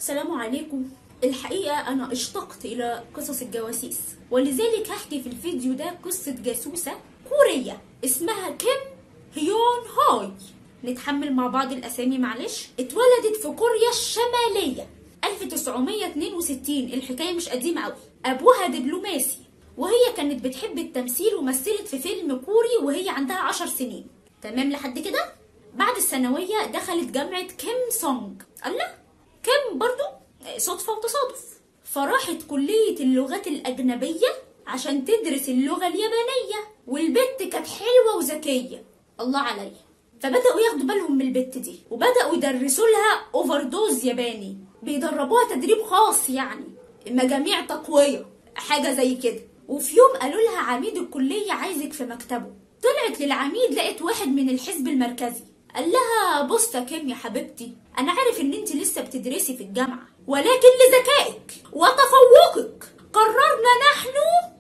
السلام عليكم الحقيقة أنا اشتقت إلى قصص الجواسيس ولذلك هحكي في الفيديو ده قصة جاسوسة كورية اسمها كيم هيون هاي نتحمل مع بعض الأسامي معلش اتولدت في كوريا الشمالية 1962 الحكاية مش قديمة أوي أبوها دبلوماسي وهي كانت بتحب التمثيل ومثلت في فيلم كوري وهي عندها عشر سنين تمام لحد كده بعد الثانوية دخلت جامعة كيم سونج الله كيم برضو صدفة وتصادف فراحت كلية اللغات الأجنبية عشان تدرس اللغة اليابانية والبت كانت حلوة وذكية الله عليا فبدأوا ياخدوا بالهم من البت دي وبدأوا يدرسوا لها اوفر دوز ياباني بيدربوها تدريب خاص يعني مجاميع تقوية حاجة زي كده وفي يوم قالوا لها عميد الكلية عايزك في مكتبه طلعت للعميد لقيت واحد من الحزب المركزي قال لها بص يا كيم يا حبيبتي انا عارف ان انت لسه بتدرسي في الجامعه ولكن لذكائك وتفوقك قررنا نحن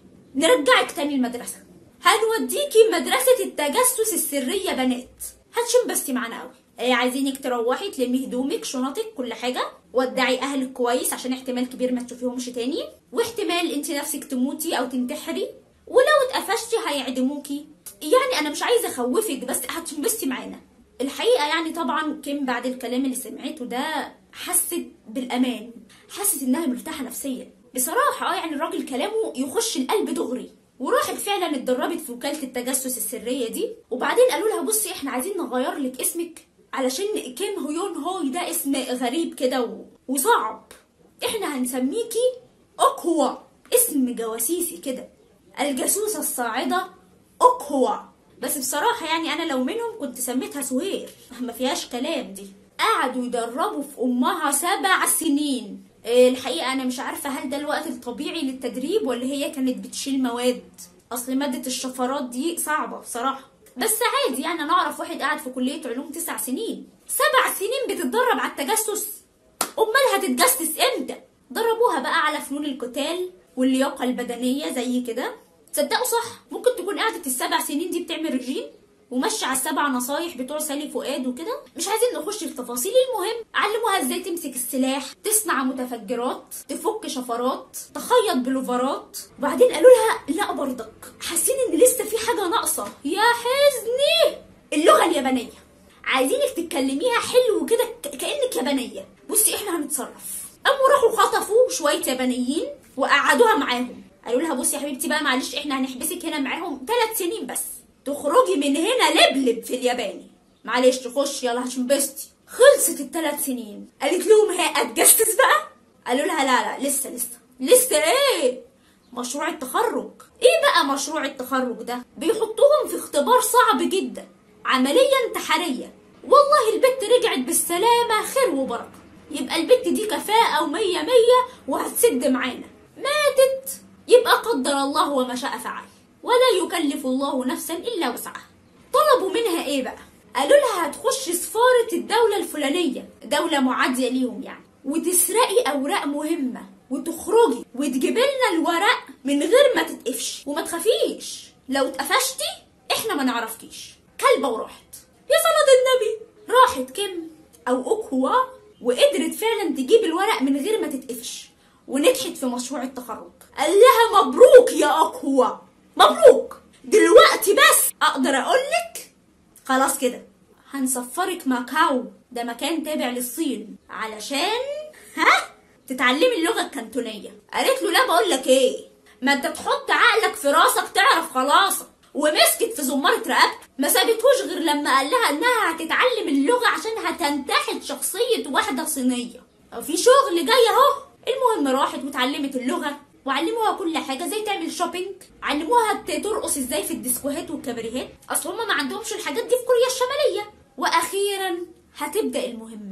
نرجعك تاني المدرسه هنوديكي مدرسه التجسس السريه بنات هتشنبستي معانا قوي ايه عايزينك تروحي تلمي هدومك شنطك كل حاجه ودعي اهلك كويس عشان احتمال كبير ما تشوفيهمش تاني واحتمال انت نفسك تموتي او تنتحري ولو اتقفشتي هيعدموكي يعني انا مش عايزه اخوفك بس هتنبسطي معانا الحقيقه يعني طبعا كيم بعد الكلام اللي سمعته ده حست بالامان حست انها مرتاحه نفسيا بصراحه اه يعني الراجل كلامه يخش القلب دغري وراحت فعلا اتدربت في وكاله التجسس السريه دي وبعدين قالوا لها بصي احنا عايزين نغير لك اسمك علشان كيم هيون هوي ده اسم غريب كده و... وصعب احنا هنسميكي اوكوا اسم جواسيسي كده الجاسوسه الصاعده اوكوا بس بصراحة يعني أنا لو منهم كنت سميتها سهير ما فيهاش كلام دي قعدوا يدربوا في أمها سبع سنين الحقيقة أنا مش عارفة هل ده الوقت الطبيعي للتدريب ولا هي كانت بتشيل مواد أصل مادة الشفرات دي صعبة بصراحة بس عادي يعني أنا أعرف واحد قاعد في كلية علوم تسع سنين سبع سنين بتتدرب على التجسس أمال هتتجسس إمتى؟ دربوها بقى على فنون القتال واللياقة البدنية زي كده تصدقوا صح ممكن تكون قعدت السبع سنين دي بتعمل رجيم وماشيه على السبع نصايح بتوع سالي فؤاد وكده مش عايزين نخش في تفاصيل المهم علموها ازاي تمسك السلاح تصنع متفجرات تفك شفرات تخيط بلوفرات وبعدين قالوا لها لا برضك حاسين ان لسه في حاجه ناقصه يا حزني اللغه اليابانيه عايزينك تتكلميها حلو كده كانك يابانيه بصي احنا هنتصرف قاموا راحوا خطفوا شويه يابانيين وقعدوها معاهم قالوا لها بصي يا حبيبتي بقى معلش احنا هنحبسك هنا معاهم ثلاث سنين بس تخرجي من هنا لبلب في الياباني معلش تخش يلا هتنبسطي خلصت الثلاث سنين قالت لهم ها اتجسس بقى قالوا لها لا لا لسه لسه لسه ايه مشروع التخرج ايه بقى مشروع التخرج ده بيحطوهم في اختبار صعب جدا عملية انتحارية والله البت رجعت بالسلامة خير وبركة يبقى البت دي كفاءة ومية مية وهتسد معانا ماتت يبقى قدر الله وما شاء فعل ولا يكلف الله نفسا الا وسعها طلبوا منها ايه بقى قالوا لها هتخشي سفارة الدولة الفلانية دولة معادية ليهم يعني وتسرقي أوراق مهمة وتخرجي وتجيبي لنا الورق من غير ما تتقفش وما تخافيش لو اتقفشتي احنا ما نعرفكيش كلبة وراحت يا صلاة النبي راحت كم أو أوكوا وقدرت فعلا تجيب الورق من غير ما تتقفش ونجحت في مشروع التخرج قال لها مبروك يا أقوى مبروك دلوقتي بس أقدر أقولك خلاص كده هنسفرك ماكاو ده مكان تابع للصين علشان ها تتعلمي اللغة الكانتونية قالت له لا بقولك ايه ما انت تحط عقلك في راسك تعرف خلاصك ومسكت في زمارة رقبته ما سابتهوش غير لما قال لها انها هتتعلم اللغة عشان هتنتحل شخصية واحدة صينية في شغل جاي اهو المهم راحت واتعلمت اللغة وعلموها كل حاجة زي تعمل شوبينج علموها ترقص ازاي في الديسكوهات والكباريهات اصل هما ما عندهمش الحاجات دي في كوريا الشمالية واخيرا هتبدأ المهمة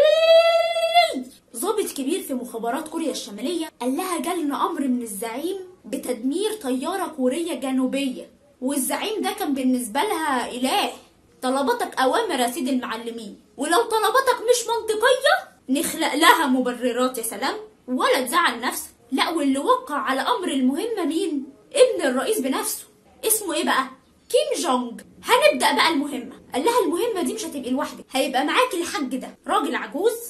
ضابط كبير في مخابرات كوريا الشمالية قال لها جالنا امر من الزعيم بتدمير طيارة كورية جنوبية والزعيم ده كان بالنسبة لها اله طلباتك اوامر يا سيد المعلمين ولو طلباتك مش منطقية نخلق لها مبررات يا سلام ولا تزعل نفسك لا واللي وقع على امر المهمه مين ابن الرئيس بنفسه اسمه ايه بقى كيم جونج هنبدا بقى المهمه قال لها المهمه دي مش هتبقي لوحدك هيبقى معاكي الحاج ده راجل عجوز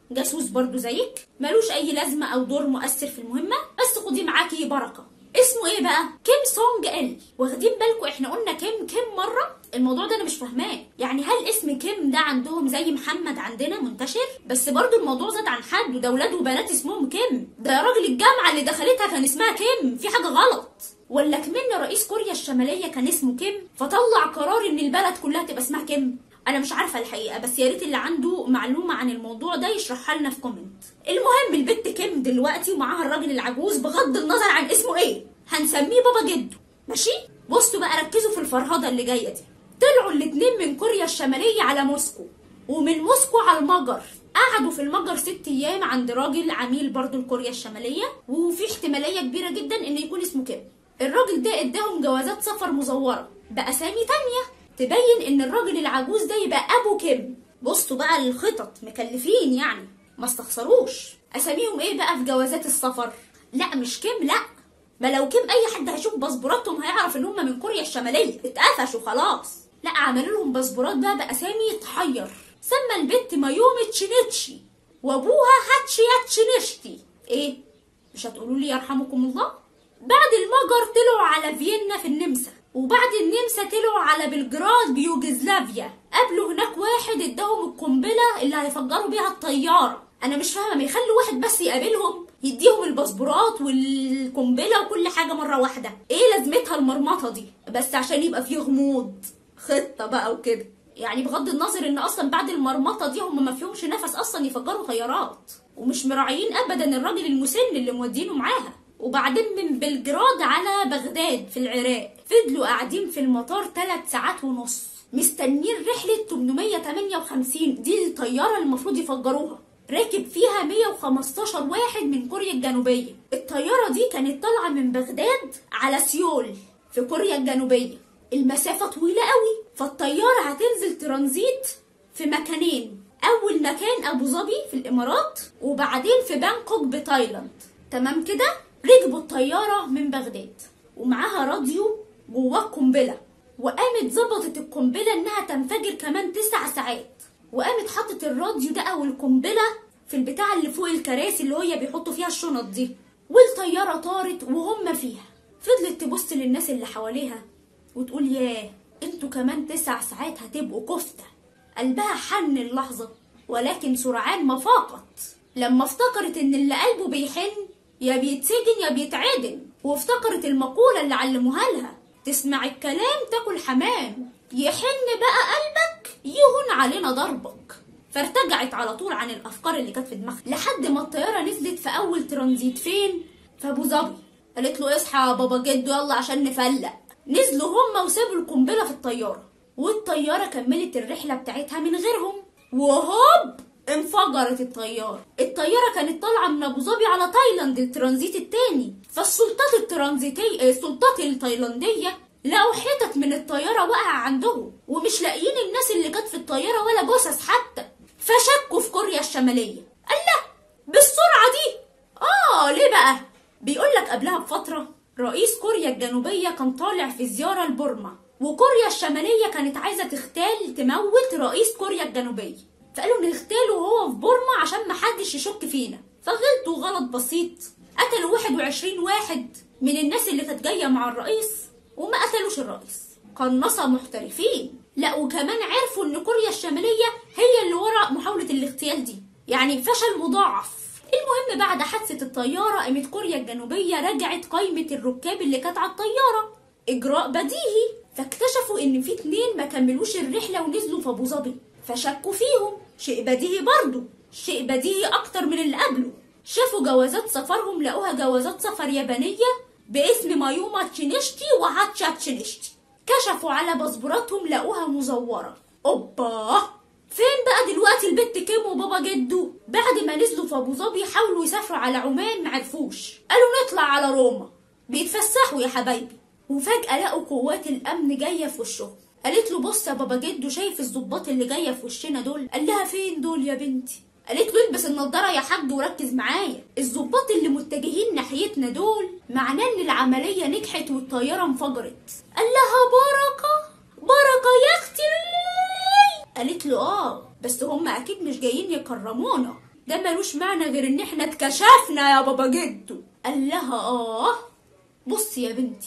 جاسوس برضو زيك ملوش اي لازمه او دور مؤثر في المهمه بس خديه معاكي بركه اسمه ايه بقى كيم سونج ال واخدين بالكم احنا قلنا كيم كيم مره الموضوع ده انا مش فاهماه يعني هل اسم كيم ده عندهم زي محمد عندنا منتشر بس برضو الموضوع زاد عن حد وده ولاد وبنات اسمهم كيم ده يا راجل الجامعه اللي دخلتها كان اسمها كيم في حاجه غلط ولا كمان رئيس كوريا الشماليه كان اسمه كيم فطلع قرار ان البلد كلها تبقى اسمها كيم انا مش عارفه الحقيقه بس يا ريت اللي عنده معلومه عن الموضوع ده يشرحها لنا في كومنت المهم البت كيم دلوقتي ومعاها الراجل العجوز بغض النظر عن اسمه ايه هنسميه بابا جدو ماشي بصوا بقى ركزوا في الفرهده اللي جايه دي طلعوا الاتنين من كوريا الشماليه على موسكو ومن موسكو على المجر قعدوا في المجر ست ايام عند راجل عميل برضو لكوريا الشماليه وفي احتماليه كبيره جدا ان يكون اسمه كيم الراجل ده اداهم جوازات سفر مزوره باسامي تانية تبين ان الراجل العجوز ده يبقى ابو كيم بصوا بقى الخطط مكلفين يعني ما استخسروش اساميهم ايه بقى في جوازات السفر لا مش كيم لا ما لو كيم اي حد هيشوف باسبوراتهم هيعرف ان هم من كوريا الشماليه اتقفشوا خلاص لا عملوا لهم باسبورات بقى باسامي تحير سمى البنت مايومي تشينيتشي وابوها هاتشي تشينيشتي ايه مش هتقولوا لي يرحمكم الله بعد المجر طلعوا على فيينا في النمسا وبعد النمسا طلعوا على بلجراد بيوغوسلافيا قابلوا هناك واحد اداهم القنبله اللي هيفجروا بيها الطياره انا مش فاهمه ما يخلوا واحد بس يقابلهم يديهم الباسبورات والقنبله وكل حاجه مره واحده ايه لازمتها المرمطه دي بس عشان يبقى فيه غموض خطه بقى وكده يعني بغض النظر ان اصلا بعد المرمطه دي هم ما فيهمش نفس اصلا يفجروا طيارات ومش مراعيين ابدا الراجل المسن اللي مودينه معاها وبعدين من بلجراد على بغداد في العراق فضلوا قاعدين في المطار ثلاث ساعات ونص مستنيين رحلة 858 دي الطيارة اللي المفروض يفجروها راكب فيها 115 واحد من كوريا الجنوبية الطيارة دي كانت طالعة من بغداد على سيول في كوريا الجنوبية المسافة طويلة قوي فالطيارة هتنزل ترانزيت في مكانين أول مكان أبو ظبي في الإمارات وبعدين في بانكوك بتايلاند تمام كده ركبوا الطيارة من بغداد ومعاها راديو جواه قنبلة وقامت ظبطت القنبلة إنها تنفجر كمان تسع ساعات وقامت حطت الراديو ده أو القنبلة في البتاع اللي فوق الكراسي اللي هي بيحطوا فيها الشنط دي والطيارة طارت وهم فيها فضلت تبص للناس اللي حواليها وتقول ياه انتوا كمان تسع ساعات هتبقوا كفتة قلبها حن اللحظة ولكن سرعان ما فاقت لما افتكرت ان اللي قلبه بيحن يا بيتسجن يا بيتعدم وافتكرت المقولة اللي علموها لها تسمع الكلام تاكل حمام يحن بقى قلبك يهون علينا ضربك فارتجعت على طول عن الافكار اللي كانت في دماغها لحد ما الطياره نزلت في اول ترانزيت فين في ابو ظبي قالت له اصحى يا بابا جدو يلا عشان نفلق نزلوا هما وسابوا القنبله في الطياره والطياره كملت الرحله بتاعتها من غيرهم وهوب انفجرت الطيارة الطيارة كانت طالعة من أبو ظبي على تايلاند الترانزيت التاني فالسلطات الترانزيتية السلطات التايلاندية لقوا حتت من الطيارة واقعة عندهم ومش لاقيين الناس اللي كانت في الطيارة ولا جثث حتى فشكوا في كوريا الشمالية الله بالسرعة دي آه ليه بقى بيقولك قبلها بفترة رئيس كوريا الجنوبية كان طالع في زيارة لبورما وكوريا الشمالية كانت عايزة تغتال تموت رئيس كوريا الجنوبية فقالوا نغتاله وهو في بورما عشان محدش يشك فينا فغلطوا غلط بسيط قتلوا 21 واحد من الناس اللي كانت جايه مع الرئيس وما قتلوش الرئيس قناصة محترفين لا وكمان عرفوا ان كوريا الشماليه هي اللي ورا محاوله الاغتيال دي يعني فشل مضاعف المهم بعد حادثه الطياره قامت كوريا الجنوبيه رجعت قائمه الركاب اللي كانت على الطياره اجراء بديهي فاكتشفوا ان في اتنين ما كملوش الرحله ونزلوا في ابو ظبي فشكوا فيهم شيء بديهي برضه شيء بديهي اكتر من اللي قبله شافوا جوازات سفرهم لقوها جوازات سفر يابانية باسم مايوما تشينيشتي وهاتشا تشينيشتي كشفوا على باسبوراتهم لقوها مزورة اوبا فين بقى دلوقتي البت كيم وبابا جدو بعد ما نزلوا في ابو ظبي حاولوا يسافروا على عمان معرفوش قالوا نطلع على روما بيتفسحوا يا حبايبي وفجأة لقوا قوات الأمن جاية في وشهم قالت له بص يا بابا جدو شايف الظباط اللي جايه في وشنا دول قال لها فين دول يا بنتي قالت له البس النضاره يا حاج وركز معايا الظباط اللي متجهين ناحيتنا دول معناه ان العمليه نجحت والطياره انفجرت قال لها بركه بركه يا اختي قالت له اه بس هم اكيد مش جايين يكرمونا ده ملوش معنى غير ان احنا اتكشفنا يا بابا جدو قال لها اه بصي يا بنتي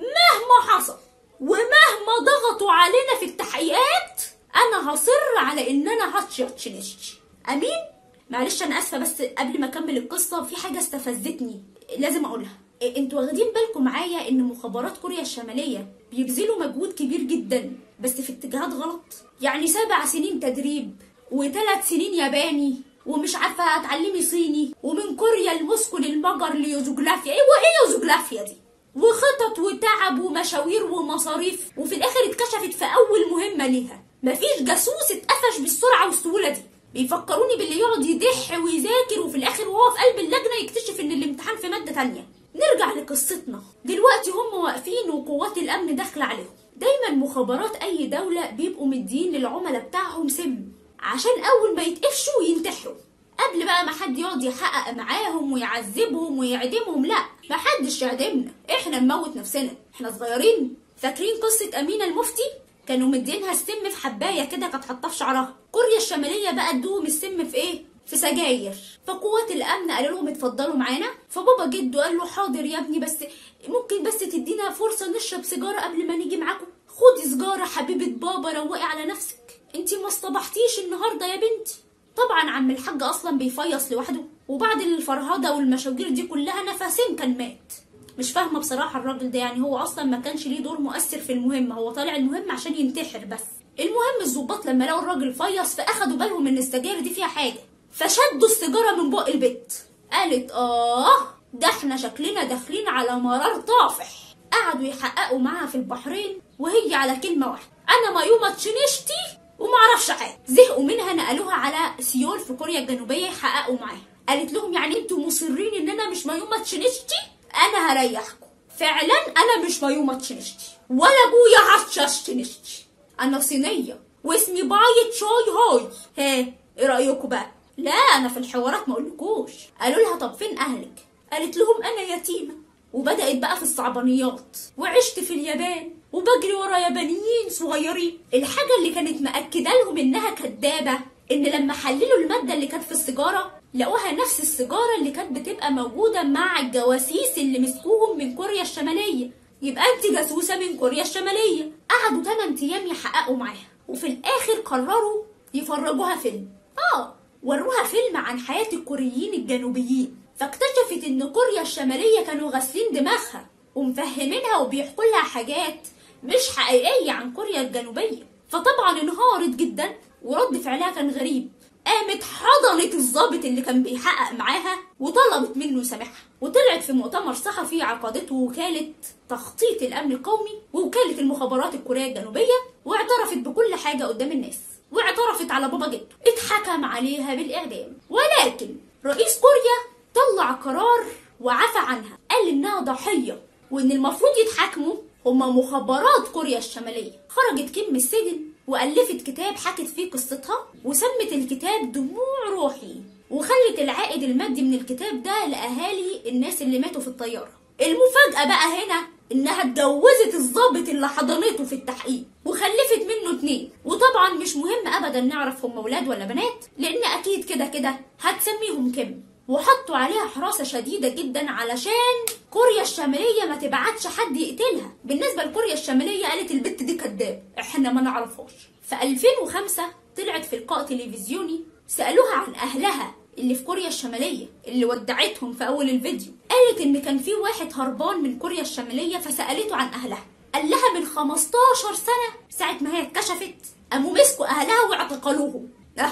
مهما حصل ومهما ضغطوا علينا في التحقيقات انا هصر على ان انا هتشيط نشتي امين معلش انا اسفه بس قبل ما اكمل القصه في حاجه استفزتني لازم اقولها إيه، انتوا واخدين بالكم معايا ان مخابرات كوريا الشماليه بيبذلوا مجهود كبير جدا بس في اتجاهات غلط يعني سبع سنين تدريب وثلاث سنين ياباني ومش عارفه هتعلمي صيني ومن كوريا لموسكو للمجر ليوزوجلافيا ايه وايه يوزوجلافيا دي وخطط وتعب ومشاوير ومصاريف وفي الاخر اتكشفت في اول مهمه ليها مفيش جاسوس اتقفش بالسرعه والسهوله دي بيفكروني باللي يقعد يدح ويذاكر وفي الاخر وهو في قلب اللجنه يكتشف ان الامتحان في ماده تانية نرجع لقصتنا دلوقتي هم واقفين وقوات الامن داخله عليهم دايما مخابرات اي دوله بيبقوا مدين للعملاء بتاعهم سم عشان اول ما يتقفشوا ينتحروا قبل بقى ما حد يقعد يحقق معاهم ويعذبهم ويعدمهم لا ما حدش يعدمنا احنا نموت نفسنا احنا صغيرين فاكرين قصة أمينة المفتي كانوا مدينها السم في حباية كده كانت حاطاه في شعرها كوريا الشمالية بقى ادوهم السم في ايه في سجاير فقوات الامن قالوا لهم اتفضلوا معانا فبابا جده قال له حاضر يا ابني بس ممكن بس تدينا فرصه نشرب سيجاره قبل ما نيجي معاكم خدي سيجاره حبيبه بابا روقي على نفسك انتي ما اصطبحتيش النهارده يا بنتي طبعا عم الحاج اصلا بيفيص لوحده وبعد الفرهده والمشاوير دي كلها نفسين كان مات مش فاهمه بصراحه الراجل ده يعني هو اصلا ما كانش ليه دور مؤثر في المهمه هو طالع المهم عشان ينتحر بس المهم الظباط لما لقوا الراجل فيص فاخدوا بالهم ان السجاير دي فيها حاجه فشدوا السيجاره من بق البت قالت اه ده احنا شكلنا داخلين على مرار طافح قعدوا يحققوا معاها في البحرين وهي على كلمه واحده انا مايومه تشنشتي ومعرفش حاجه زهقوا منها نقلوها على سيول في كوريا الجنوبيه يحققوا معاها قالت لهم يعني انتوا مصرين ان انا مش مايومه تشنشتي انا هريحكم فعلا انا مش مايومه تشنشتي ولا ابويا عشاش تشنشتي انا صينيه واسمي بايت شاي هاي ها ايه رايكم بقى لا انا في الحوارات ما اقولكوش قالوا لها طب فين اهلك قالت لهم انا يتيمه وبدات بقى في الصعبانيات وعشت في اليابان وبجري ورا يابانيين صغيرين الحاجه اللي كانت مأكده لهم انها كدابه ان لما حللوا الماده اللي كانت في السيجاره لقوها نفس السيجاره اللي كانت بتبقى موجوده مع الجواسيس اللي مسكوهم من كوريا الشماليه يبقى انت جاسوسه من كوريا الشماليه قعدوا 8 ايام يحققوا معاها وفي الاخر قرروا يفرجوها فيلم اه وروها فيلم عن حياة الكوريين الجنوبيين فاكتشفت ان كوريا الشمالية كانوا غاسلين دماغها ومفهمينها وبيحكوا لها حاجات مش حقيقية عن كوريا الجنوبية فطبعا انهارت جدا ورد فعلها كان غريب قامت حضنت الضابط اللي كان بيحقق معاها وطلبت منه يسامحها وطلعت في مؤتمر صحفي عقدته وكالة تخطيط الأمن القومي ووكالة المخابرات الكورية الجنوبية واعترفت بكل حاجة قدام الناس واعترفت على بابا جده اتحكم عليها بالإعدام ولكن رئيس كوريا طلع قرار وعفى عنها قال إنها ضحية وإن المفروض يتحاكموا هما مخابرات كوريا الشمالية خرجت كيم من السجن وألفت كتاب حكت فيه قصتها وسمت الكتاب دموع روحي وخلت العائد المادي من الكتاب ده لأهالي الناس اللي ماتوا في الطيارة المفاجأة بقى هنا إنها اتجوزت الضابط اللي حضنته في التحقيق وخلفت منه اتنين وطبعا مش مهم أبدا نعرف هم ولاد ولا بنات لأن أكيد كده كده هتسميهم كيم وحطوا عليها حراسة شديدة جدا علشان كوريا الشمالية ما تبعتش حد يقتلها بالنسبة لكوريا الشمالية قالت البت دي كداب احنا ما نعرفهاش في 2005 طلعت في لقاء تلفزيوني سألوها عن أهلها اللي في كوريا الشمالية اللي ودعتهم في أول الفيديو قالت إن كان في واحد هربان من كوريا الشمالية فسألته عن أهلها قال لها من 15 سنة ساعة ما هي اتكشفت قاموا مسكوا أهلها واعتقلوهم اه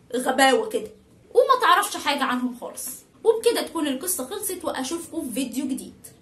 غباوة كده وما تعرفش حاجة عنهم خالص وبكده تكون القصة خلصت وأشوفكم في فيديو جديد